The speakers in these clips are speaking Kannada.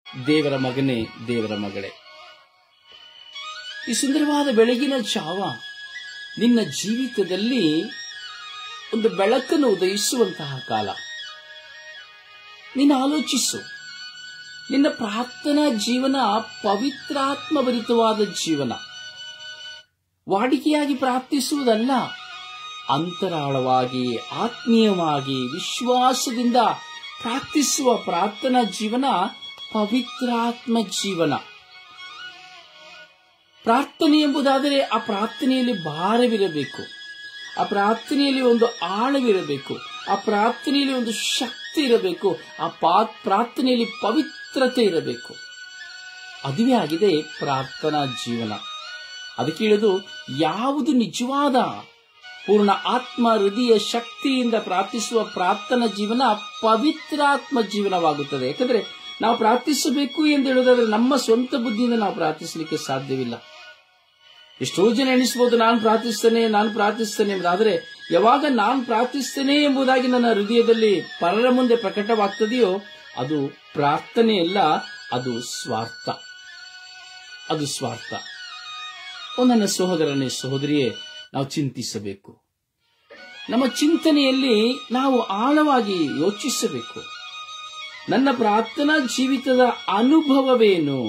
ದೇವರ ಮಗನೇ ದೇವರ ಮಗಳೇ ಈ ಸುಂದರವಾದ ಬೆಳಗಿನ ಜಾವ ನಿನ್ನ ಜೀವಿತದಲ್ಲಿ ಒಂದು ಬೆಳಕನ್ನು ಉದಯಿಸುವಂತಹ ಕಾಲ ನೀನು ಆಲೋಚಿಸು ನಿನ್ನ ಪ್ರಾರ್ಥನಾ ಜೀವನ ಪವಿತ್ರಾತ್ಮಭರಿತವಾದ ಜೀವನ ವಾಡಿಕೆಯಾಗಿ ಪ್ರಾರ್ಥಿಸುವುದಲ್ಲ ಅಂತರಾಳವಾಗಿ ಆತ್ಮೀಯವಾಗಿ ವಿಶ್ವಾಸದಿಂದ ಪ್ರಾರ್ಥಿಸುವ ಪ್ರಾರ್ಥನಾ ಜೀವನ ಪವಿತ್ರಾತ್ಮ ಜೀವನ ಪ್ರಾರ್ಥನೆ ಎಂಬುದಾದರೆ ಆ ಪ್ರಾರ್ಥನೆಯಲ್ಲಿ ಭಾರವಿರಬೇಕು ಆ ಪ್ರಾರ್ಥನೆಯಲ್ಲಿ ಒಂದು ಆಳವಿರಬೇಕು ಆ ಪ್ರಾರ್ಥನೆಯಲ್ಲಿ ಒಂದು ಶಕ್ತಿ ಇರಬೇಕು ಆ ಪಾ- ಪ್ರಾರ್ಥನೆಯಲ್ಲಿ ಪವಿತ್ರತೆ ಇರಬೇಕು ಅದುವೇ ಆಗಿದೆ ಪ್ರಾರ್ಥನಾ ಜೀವನ ಅದಕ್ಕೆ ಹೇಳೋದು ಯಾವುದು ನಿಜವಾದ ಪೂರ್ಣ ಆತ್ಮ ಹೃದಯ ಶಕ್ತಿಯಿಂದ ಪ್ರಾರ್ಥಿಸುವ ಪ್ರಾರ್ಥನಾ ಜೀವನ ಪವಿತ್ರಾತ್ಮ ಜೀವನವಾಗುತ್ತದೆ ಯಾಕಂದ್ರೆ ನಾವು ಪ್ರಾರ್ಥಿಸಬೇಕು ಎಂದು ಹೇಳುವುದಾದ್ರೆ ನಮ್ಮ ಸ್ವಂತ ಬುದ್ಧಿಯಿಂದ ನಾವು ಪ್ರಾರ್ಥಿಸಲಿಕ್ಕೆ ಸಾಧ್ಯವಿಲ್ಲ ಎಷ್ಟೋ ಜನ ಎಣಿಸಬಹುದು ನಾನು ಪ್ರಾರ್ಥಿಸ್ತೇನೆ ನಾನು ಪ್ರಾರ್ಥಿಸ್ತೇನೆ ಎಂಬುದಾದರೆ ಯಾವಾಗ ನಾನು ಪ್ರಾರ್ಥಿಸ್ತೇನೆ ಎಂಬುದಾಗಿ ನನ್ನ ಹೃದಯದಲ್ಲಿ ಪರರ ಮುಂದೆ ಪ್ರಕಟವಾಗ್ತದೆಯೋ ಅದು ಪ್ರಾರ್ಥನೆಯಲ್ಲ ಅದು ಸ್ವಾರ್ಥ ಅದು ಸ್ವಾರ್ಥ ಓ ನನ್ನ ಸಹೋದರನೇ ಸಹೋದರಿಯೇ ನಾವು ಚಿಂತಿಸಬೇಕು ನಮ್ಮ ಚಿಂತನೆಯಲ್ಲಿ ನಾವು ಆಳವಾಗಿ ಯೋಚಿಸಬೇಕು ನನ್ನ ಪ್ರಾರ್ಥನಾ ಜೀವಿತದ ಅನುಭವವೇನು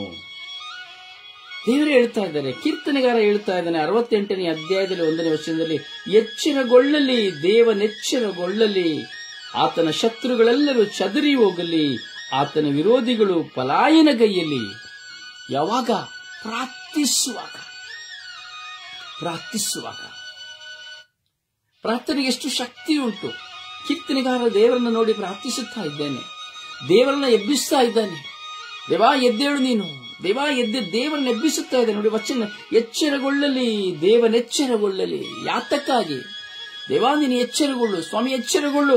ದೇವರು ಹೇಳ್ತಾ ಇದ್ದಾರೆ ಕೀರ್ತನೆಗಾರ ಹೇಳ್ತಾ ಇದ್ದಾನೆ ಅರವತ್ತೆಂಟನೇ ಅಧ್ಯಾಯದಲ್ಲಿ ಒಂದನೇ ವರ್ಷದಲ್ಲಿ ಎಚ್ಚರಗೊಳ್ಳಲಿ ದೇವನೆಚ್ಚರಗೊಳ್ಳಲಿ ಆತನ ಶತ್ರುಗಳೆಲ್ಲರೂ ಚದರಿ ಹೋಗಲಿ ಆತನ ವಿರೋಧಿಗಳು ಪಲಾಯನಗೈಯಲ್ಲಿ ಯಾವಾಗ ಪ್ರಾರ್ಥಿಸುವಾಗ ಪ್ರಾರ್ಥಿಸುವಾಗ ಪ್ರಾರ್ಥನೆಗೆ ಎಷ್ಟು ಶಕ್ತಿ ಉಂಟು ಕೀರ್ತನೆಗಾರ ದೇವರನ್ನ ನೋಡಿ ಪ್ರಾರ್ಥಿಸುತ್ತಾ ಇದ್ದೇನೆ ದೇವರನ್ನ ಎಬ್ಬಿಸ್ತಾ ಇದ್ದಾನೆ ದೇವಾ ಎದ್ದೇಳು ನೀನು ದೇವಾ ಎದ್ದೆ ದೇವರನ್ನ ಎಬ್ಬಿಸುತ್ತಾ ಇದ್ದಾನೆ ನೋಡಿ ವಚನ ಎಚ್ಚರಗೊಳ್ಳಲಿ ದೇವನೆಚ್ಚರಗೊಳ್ಳಲಿ ಯಾತಕ್ಕಾಗಿ ದೇವಾ ನೀನು ಎಚ್ಚರಗೊಳ್ಳು ಸ್ವಾಮಿ ಎಚ್ಚರಗೊಳ್ಳು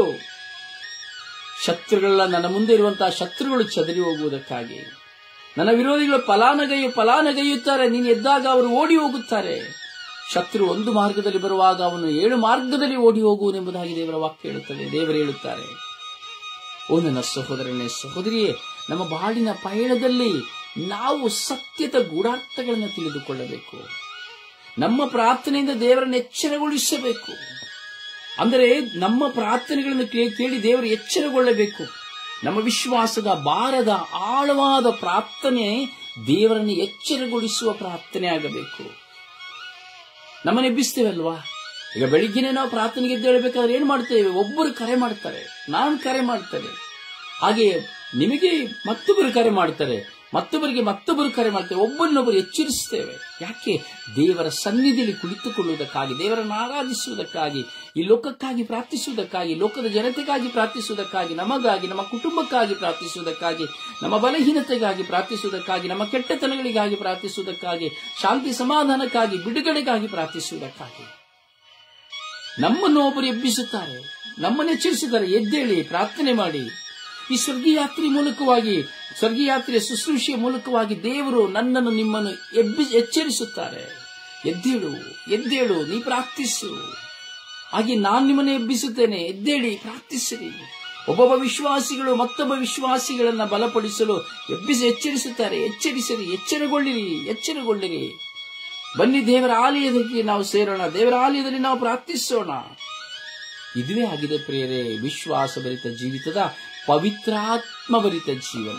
ಶತ್ರುಗಳ ನನ್ನ ಮುಂದೆ ಇರುವಂತಹ ಶತ್ರುಗಳು ಚದರಿ ಹೋಗುವುದಕ್ಕಾಗಿ ನನ್ನ ವಿರೋಧಿಗಳು ಫಲಾನಗೈಯು ಫಲಾನಗೈಯುತ್ತಾರೆ ನೀನು ಎದ್ದಾಗ ಅವರು ಓಡಿ ಹೋಗುತ್ತಾರೆ ಶತ್ರು ಒಂದು ಮಾರ್ಗದಲ್ಲಿ ಬರುವಾಗ ಅವನು ಏಳು ಮಾರ್ಗದಲ್ಲಿ ಓಡಿ ಹೋಗುವನೆಂಬುದಾಗಿ ದೇವರ ವಾಕ್ಯ ಹೇಳುತ್ತದೆ ದೇವರು ಹೇಳುತ್ತಾರೆ ಓ ನನ್ನ ಸಹೋದರನೇ ಸಹೋದರಿಯೇ ನಮ್ಮ ಬಾಳಿನ ಪಯಣದಲ್ಲಿ ನಾವು ಸತ್ಯದ ಗೂಢಾರ್ಥಗಳನ್ನು ತಿಳಿದುಕೊಳ್ಳಬೇಕು ನಮ್ಮ ಪ್ರಾರ್ಥನೆಯಿಂದ ದೇವರನ್ನು ಎಚ್ಚರಗೊಳಿಸಬೇಕು ಅಂದರೆ ನಮ್ಮ ಪ್ರಾರ್ಥನೆಗಳನ್ನು ಕೇ- ಕೇಳಿ ದೇವರು ಎಚ್ಚರಗೊಳ್ಳಬೇಕು ನಮ್ಮ ವಿಶ್ವಾಸದ ಭಾರದ ಆಳವಾದ ಪ್ರಾರ್ಥನೆ ದೇವರನ್ನು ಎಚ್ಚರಗೊಳಿಸುವ ಪ್ರಾರ್ಥನೆ ಆಗಬೇಕು ನಮ್ಮನ್ನ ಎಬ್ಬಿಸ್ತೇವಲ್ವಾ ಈಗ ಬೆಳಿಗ್ಗೆನೆ ನಾವು ಪ್ರಾರ್ಥನೆಗೆ ಎದ್ದೇಳಬೇಕಾದ್ರೆ ಏನ್ ಮಾಡ್ತೇವೆ ಒಬ್ಬರು ಕರೆ ಮಾಡ್ತಾರೆ ನಾನು ಕರೆ ಮಾಡ್ತೇನೆ ಹಾಗೆ ನಿಮಗೆ ಮತ್ತೊಬ್ಬರು ಕರೆ ಮಾಡ್ತಾರೆ ಮತ್ತೊಬ್ಬರಿಗೆ ಮತ್ತೊಬ್ಬರು ಕರೆ ಮಾಡ್ತೇವೆ ಒಬ್ಬರನ್ನೊಬ್ಬರು ಎಚ್ಚರಿಸ್ತೇವೆ ಯಾಕೆ ದೇವರ ಸನ್ನಿಧಿಯಲ್ಲಿ ಕುಳಿತುಕೊಳ್ಳುವುದಕ್ಕಾಗಿ ದೇವರನ್ನು ಆರಾಧಿಸುವುದಕ್ಕಾಗಿ ಈ ಲೋಕಕ್ಕಾಗಿ ಪ್ರಾರ್ಥಿಸುವುದಕ್ಕಾಗಿ ಲೋಕದ ಜನತೆಗಾಗಿ ಪ್ರಾರ್ಥಿಸುವುದಕ್ಕಾಗಿ ನಮಗಾಗಿ ನಮ್ಮ ಕುಟುಂಬಕ್ಕಾಗಿ ಪ್ರಾರ್ಥಿಸುವುದಕ್ಕಾಗಿ ನಮ್ಮ ಬಲಹೀನತೆಗಾಗಿ ಪ್ರಾರ್ಥಿಸುವುದಕ್ಕಾಗಿ ನಮ್ಮ ಕೆಟ್ಟತನಗಳಿಗಾಗಿ ಪ್ರಾರ್ಥಿಸುವುದಕ್ಕಾಗಿ ಶಾಂತಿ ಸಮಾಧಾನಕ್ಕಾಗಿ ಬಿಡುಗಡೆಗಾಗಿ ಪ್ರಾರ್ಥಿಸುವುದಕ್ಕಾಗಿ ನಮ್ಮನ್ನು ಒಬ್ಬರು ಎಬ್ಬಿಸುತ್ತಾರೆ ನಮ್ಮನ್ನು ಎಚ್ಚರಿಸುತ್ತಾರೆ ಎದ್ದೇಳಿ ಪ್ರಾರ್ಥನೆ ಮಾಡಿ ಈ ಸ್ವರ್ಗೀಯ ಯಾತ್ರೆ ಮೂಲಕವಾಗಿ ಸ್ವರ್ಗೀಯ ಯಾತ್ರೆಯ ಶುಶ್ರೂಷೆಯ ಮೂಲಕವಾಗಿ ದೇವರು ನನ್ನನ್ನು ನಿಮ್ಮನ್ನು ಎಬ್ಬಿ ಎಚ್ಚರಿಸುತ್ತಾರೆ ಎದ್ದೇಳು ಎದ್ದೇಳು ನೀ ಪ್ರಾರ್ಥಿಸು ಹಾಗೆ ನಾನು ನಿಮ್ಮನ್ನು ಎಬ್ಬಿಸುತ್ತೇನೆ ಎದ್ದೇಳಿ ಪ್ರಾರ್ಥಿಸಿರಿ ಒಬ್ಬೊಬ್ಬ ವಿಶ್ವಾಸಿಗಳು ಮತ್ತೊಬ್ಬ ವಿಶ್ವಾಸಿಗಳನ್ನ ಬಲಪಡಿಸಲು ಎಬ್ಬಿಸಿ ಎಚ್ಚರಿಸುತ್ತಾರೆ ಎಚ್ಚರಿಸಿರಿ ಎಚ್ಚರಗೊಳ್ಳಿರಿ ಎಚ್ಚರಗೊಳ್ಳಿರಿ ಬನ್ನಿ ದೇವರ ಆಲಯದಲ್ಲಿ ನಾವು ಸೇರೋಣ ದೇವರ ಆಲಯದಲ್ಲಿ ನಾವು ಪ್ರಾರ್ಥಿಸೋಣ ಇದುವೇ ಆಗಿದೆ ಪ್ರಿಯರೇ ವಿಶ್ವಾಸ ಭರಿತ ಜೀವಿತದ ಪವಿತ್ರಾತ್ಮಭರಿತ ಜೀವನ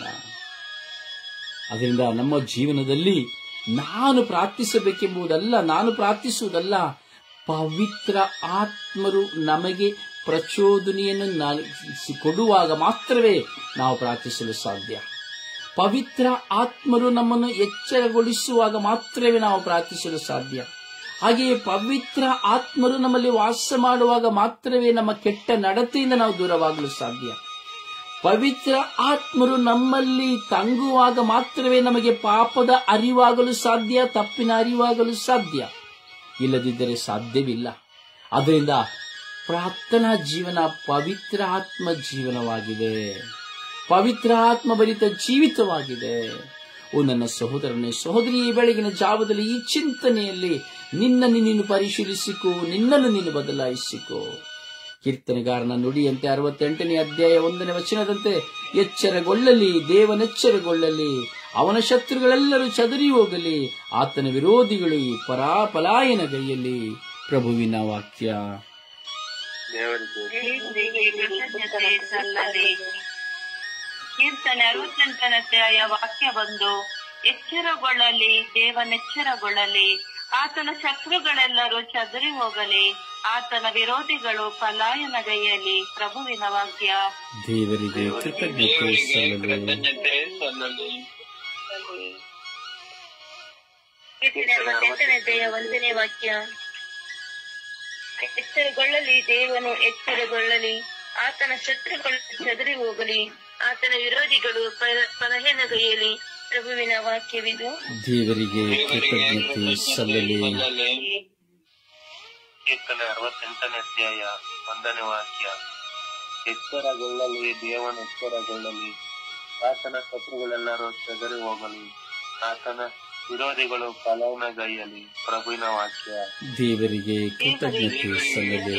ಅದರಿಂದ ನಮ್ಮ ಜೀವನದಲ್ಲಿ ನಾನು ಪ್ರಾರ್ಥಿಸಬೇಕೆಂಬುದಲ್ಲ ನಾನು ಪ್ರಾರ್ಥಿಸುವುದಲ್ಲ ಪವಿತ್ರ ಆತ್ಮರು ನಮಗೆ ಪ್ರಚೋದನೆಯನ್ನು ನ- ಕೊಡುವಾಗ ಮಾತ್ರವೇ ನಾವು ಪ್ರಾರ್ಥಿಸಲು ಸಾಧ್ಯ ಪವಿತ್ರ ಆತ್ಮರು ನಮ್ಮನ್ನು ಎಚ್ಚರಗೊಳಿಸುವಾಗ ಮಾತ್ರವೇ ನಾವು ಪ್ರಾರ್ಥಿಸಲು ಸಾಧ್ಯ ಹಾಗೆಯೇ ಪವಿತ್ರ ಆತ್ಮರು ನಮ್ಮಲ್ಲಿ ವಾಸ ಮಾಡುವಾಗ ಮಾತ್ರವೇ ನಮ್ಮ ಕೆಟ್ಟ ನಡತೆಯಿಂದ ನಾವು ದೂರವಾಗಲು ಸಾಧ್ಯ ಪವಿತ್ರ ಆತ್ಮರು ನಮ್ಮಲ್ಲಿ ತಂಗುವಾಗ ಮಾತ್ರವೇ ನಮಗೆ ಪಾಪದ ಅರಿವಾಗಲು ಸಾಧ್ಯ ತಪ್ಪಿನ ಅರಿವಾಗಲು ಸಾಧ್ಯ ಇಲ್ಲದಿದ್ದರೆ ಸಾಧ್ಯವಿಲ್ಲ ಅದರಿಂದ ಪ್ರಾರ್ಥನಾ ಜೀವನ ಪವಿತ್ರ ಆತ್ಮ ಜೀವನವಾಗಿದೆ ಪವಿತ್ರ ಆತ್ಮ ಭರಿತ ಜೀವಿತವಾಗಿದೆ ಓ ನನ್ನ ಸಹೋದರನೇ ಸಹೋದರಿ ಈ ಬೆಳಗಿನ ಜಾವದಲ್ಲಿ ಈ ಚಿಂತನೆಯಲ್ಲಿ ನಿನ್ನನ್ನು ನೀನು ಪರಿಶೀಲಿಸಿಕೋ ನಿನ್ನನ್ನು ನೀನು ಬದಲಾಯಿಸಿಕೋ ಕೀರ್ತನೆಗಾರನ ನುಡಿಯಂತೆ ಅರವತ್ತೆಂಟನೇ ಅಧ್ಯಾಯ ಒಂದನೇ ವಚನದಂತೆ ಎಚ್ಚರಗೊಳ್ಳಲಿ ದೇವನೆಚ್ಚರಗೊಳ್ಳಲಿ ಅವನ ಶತ್ರುಗಳೆಲ್ಲರೂ ಚದರಿ ಹೋಗಲಿ ಆತನ ವಿರೋಧಿಗಳು ಪರಾ ಪಲಾಯನಗೈಯಲ್ಲಿ ಪ್ರಭುವಿನ ವಾಕ್ಯ ದೇವರಿಗೆ ದೇವರಿಗೆ ಕೃತಜ್ಞತೆ ಸಲ್ಲಲಿ ಕೀರ್ತನೆ ಅರವತ್ತೆಂಟನೇ ಅಧ್ಯಾಯ ವಾಕ್ಯ ಬಂದು ಎಚ್ಚರಗೊಳ್ಳಲಿ ದೇವನೆಚ್ಚರಗೊಳ್ಳಲಿ ಆತನ ಶತ್ರುಗಳೆಲ್ಲರೂ ಚದರಿ ಹೋಗಲಿ ಆತನ ವಿರೋಧಿಗಳು ಪಲಾಯನಗೈಯಲಿ ಪ್ರಭುವಿನ ವಾಕ್ಯ ದೇವರಿಗೆ ಕೃತಜ್ಞತೆ ಸಲ್ಲಲು ಕೃತಜ್ಞತೆ ಸಲ್ಲಲಿ ಕೀರ್ತನೆ ಅರವತ್ತೆಂಟನೇ ಅಧ್ಯಾಯ ಒಂದನೇ ವಾಕ್ಯ ಎಚ್ಚರಗೊಳ್ಳಲಿ ದೇವನು ಎಚ್ಚರಗೊಳ್ಳಲಿ ಆತನ ಶತ್ರುಗಳು ಚದರಿ ಹೋಗಲಿ ಆತನ ವಿರೋಧಿಗಳು ಪ- ಪಲಹೆನಗೈಯಲಿ ಪ್ರಭುವಿನ ವಾಕ್ಯವಿದು ದೇವರಿಗೆ ಕೃತಜ್ಞತೆ ಸಲ್ಲಲಿ ಕೀರ್ತನೆ ಅರವತ್ತೆಂಟನೇ ಅಧ್ಯಾಯ ಒಂದನೇ ವಾಕ್ಯ ಎಚ್ಚರಗೊಳ್ಳಲಿ ದೇವನ ಎಚ್ಚರಗೊಳ್ಳಲಿ ಆತನ ಶತ್ರುಗಳೆಲ್ಲರೂ ಚದರಿ ಹೋಗಲಿ ಆತನ ವಿರೋಧಿಗಳು ಪಲಾಯನಗೈಯಲಿ ಪ್ರಭುವಿನ ವಾಕ್ಯ ದೇವರಿಗೆ ಕೃತಜ್ಞತೆ ಸಲ್ಲಲಿ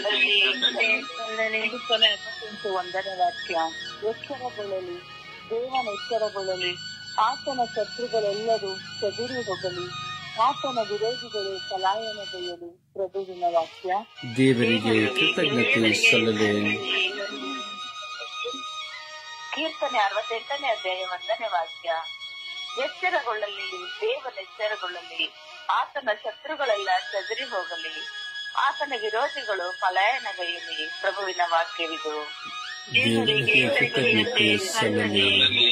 ಕೀರ್ತನೆ ಅರವತ್ತೆಂಟು ಒಂದನೇ ವಾಕ್ಯ ಎಚ್ಚರಗೊಳ್ಳಲಿ ದೇವನ ಎಚ್ಚರಗೊಳ್ಳಲಿ ಆತನ ಶತ್ರುಗಳೆಲ್ಲರೂ ಚದುರಿ ಹೋಗಲಿ ಆತನ ವಿರೋಧಿಗಳು ಪಲಾಯನಗೈಯಲಿ ಪ್ರಭುವಿನ ವಾಕ್ಯ ದೇವರಿಗೆ ಕೃತಜ್ಞತೆ ಸಲ್ಲಲಿ ಕೀರ್ತನೆ ಅರವತ್ತೆಂಟನೇ ಅಧ್ಯಾಯ ಒಂದನೇ ವಾಕ್ಯ ಎಚ್ಚರಗೊಳ್ಳಲಿ ದೇವನ ಎಚ್ಚರಗೊಳ್ಳಲಿ ಆತನ ಶತ್ರುಗಳೆಲ್ಲ ಚದರಿ ಹೋಗಲಿ ಆತನ ವಿರೋಧಿಗಳು ಪಲಾಯನಗೈಯಲಿ ಪ್ರಭುವಿನ ವಾಕ್ಯವಿದು ದೇವರಿಗೆ ಕೃತಜ್ಞತೆ ಸಲ್ಲಲಿ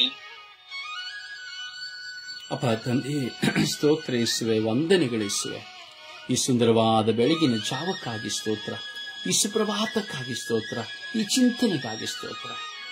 ಅಪ್ಪ ತಂದೆ ಸ್ತೋತ್ರ ಇಸುವೆ ವಂದನೆಗಳಿಸುವೆ ಈ ಸುಂದರವಾದ ಬೆಳಗಿನ ಜಾವಕ್ಕಾಗಿ ಸ್ತೋತ್ರ ಈ ಸುಪ್ರಭಾತಕ್ಕಾಗಿ ಸ್ತೋತ್ರ ಈ ಚಿಂತನೆಗಾಗಿ ಸ್ತೋತ್ರ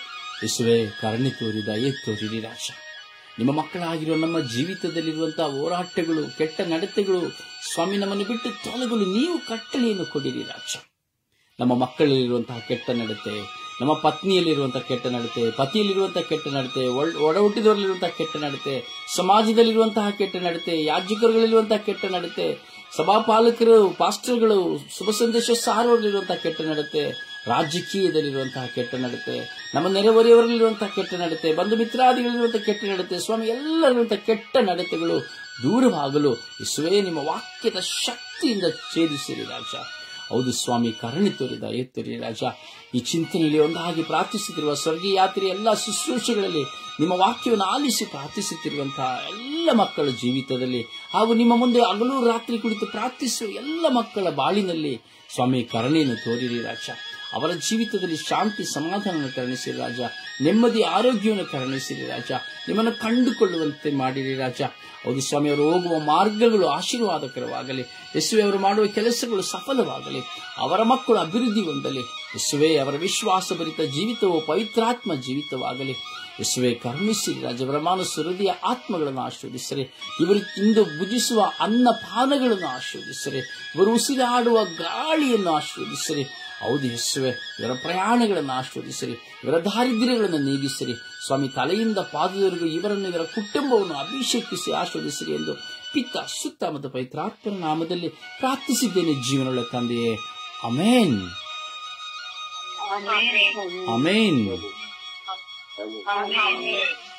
ಇಸುವೆ ಕರುಣೆ ತೋರಿದ ತೋರಿರಿ ರಾಜ ನಿಮ್ಮ ಮಕ್ಕಳಾಗಿರುವ ನಮ್ಮ ಜೀವಿತದಲ್ಲಿರುವಂತಹ ಹೋರಾಟಗಳು ಕೆಟ್ಟ ನಡತೆಗಳು ಸ್ವಾಮಿ ನಮ್ಮನ್ನು ಬಿಟ್ಟು ತೊಲಗಲು ನೀವು ಕಟ್ಟಳೆಯನ್ನು ಕೊಡಿರಿ ರಾಜ ನಮ್ಮ ಮಕ್ಕಳಲ್ಲಿರುವಂತಹ ಕೆಟ್ಟ ನಡತೆ ನಮ್ಮ ಪತ್ನಿಯಲ್ಲಿರುವಂತಹ ಕೆಟ್ಟ ನಡತೆ ಪತಿಯಲ್ಲಿರುವಂತಹ ಕೆಟ್ಟ ನಡತೆ ಒಳ್- ಒಡ ಹುಟ್ಟಿದವರಲ್ಲಿರುವಂತಹ ಕೆಟ್ಟ ನಡತೆ ಸಮಾಜದಲ್ಲಿರುವಂತಹ ಕೆಟ್ಟ ನಡತೆ ಯಾಜಕರುಗಳಲ್ಲಿರುವಂತಹ ಕೆಟ್ಟ ನಡತೆ ಸಭಾಪಾಲಕರು ಪಾಸ್ಟರ್ಗಳು ಶುಭ ಸಂದೇಶ ಸಾರುವವರಲ್ಲಿರುವಂತಹ ಕೆಟ್ಟ ನಡತೆ ರಾಜಕೀಯದಲ್ಲಿರುವಂತಹ ಕೆಟ್ಟ ನಡತೆ ನಮ್ಮ ನೆರೆಹೊರೆಯವರಲ್ಲಿರುವಂತಹ ಕೆಟ್ಟ ನಡತೆ ಬಂಧು ಮಿತ್ರಾದಿಗಳಿರುವಂತಹ ಕೆಟ್ಟ ನಡತೆ ಸ್ವಾಮಿ ಎಲ್ಲರಿರುವಂತಹ ಕೆಟ್ಟ ನಡತೆಗಳು ದೂರವಾಗಲು ಇಸುವೇ ನಿಮ್ಮ ವಾಕ್ಯದ ಶಕ್ತಿಯಿಂದ ಛೇದಿಸಿರಿ ರಾಜ ಹೌದು ಸ್ವಾಮಿ ಕರುಣೆ ತೋರಿದ ಎತ್ತರಿ ರಾಜ ಈ ಚಿಂತನೆಯಲ್ಲಿ ಒಂದಾಗಿ ಪ್ರಾರ್ಥಿಸುತ್ತಿರುವ ಸ್ವರ್ಗೀಯ ಯಾತ್ರೆ ಎಲ್ಲ ಶುಶ್ರೂಷೆಗಳಲ್ಲಿ ನಿಮ್ಮ ವಾಕ್ಯವನ್ನು ಆಲಿಸಿ ಪ್ರಾರ್ಥಿಸುತ್ತಿರುವಂತಹ ಎಲ್ಲ ಮಕ್ಕಳ ಜೀವಿತದಲ್ಲಿ ಹಾಗೂ ನಿಮ್ಮ ಮುಂದೆ ಹಗಲು ರಾತ್ರಿ ಕುಳಿತು ಪ್ರಾರ್ಥಿಸುವ ಎಲ್ಲ ಮಕ್ಕಳ ಬಾಳಿನಲ್ಲಿ ಸ್ವಾಮಿ ಕರುಣೆಯನ್ನು ತೋರಿರಿ ರಾಜ ಅವರ ಜೀವಿತದಲ್ಲಿ ಶಾಂತಿ ಸಮಾಧಾನವನ್ನು ಕರುಣಿಸಿರಿ ರಾಜ ನೆಮ್ಮದಿ ಆರೋಗ್ಯವನ್ನು ಕರುಣಿಸಿರಿ ರಾಜ ನಿಮ್ಮನ್ನು ಕಂಡುಕೊಳ್ಳುವಂತೆ ಮಾಡಿರಿ ರಾಜ ಹೌದು ಸ್ವಾಮಿ ಅವರು ಹೋಗುವ ಮಾರ್ಗಗಳು ಆಶೀರ್ವಾದಕರವಾಗಲಿ ಯೇಸುವೆ ಅವರು ಮಾಡುವ ಕೆಲಸಗಳು ಸಫಲವಾಗಲಿ ಅವರ ಮಕ್ಕಳು ಅಭಿವೃದ್ಧಿ ಹೊಂದಲಿ ಯೇಸುವೆ ಅವರ ವಿಶ್ವಾಸಭರಿತ ಜೀವಿತವು ಪವಿತ್ರಾತ್ಮ ಜೀವಿತವಾಗಲಿ ಯೇಸುವೆ ಕರುಣಿಸಿರಿ ರಾಜವರ ಮಾನಸ ಹೃದಯ ಆತ್ಮಗಳನ್ನು ಆಶೀರ್ವದಿಸರಿ ಇವರು ಇಂದು ಭುಜಿಸುವ ಅನ್ನ ಪಾನಗಳನ್ನು ಆಶೀರ್ವದಿಸರಿ ಇವರು ಉಸಿರಾಡುವ ಗಾಳಿಯನ್ನು ಆಶೀರ್ವದಿಸರಿ ಹೌದು ಯೇಸುವೆ ಇವರ ಪ್ರಯಾಣಗಳನ್ನು ಆಶೀರ್ವದಿಸಿರಿ ಇವರ ದಾರಿದ್ರ್ಯಗಳನ್ನು ನೀಗಿಸಿರಿ ಸ್ವಾಮಿ ತಲೆಯಿಂದ ಪಾದದವರೆಗೂ ಇವರನ್ನು ಇವರ ಕುಟುಂಬವನ್ನು ಅಭಿಷೇಕಿಸಿ ಆಶೀರ್ವದಿಸಿರಿ ಎಂದು ಪಿತ್ತ ಸುತ್ತ ಮತ್ತು ಪವಿತ್ರಾತ್ಮನ ನಾಮದಲ್ಲಿ ಪ್ರಾರ್ಥಿಸಿದ್ದೇನೆ ಜೀವನಗಳ ತಂದೆಯೇ ಅಮೇನ್ ಅಮೇನ್ ಆಮೆನ್.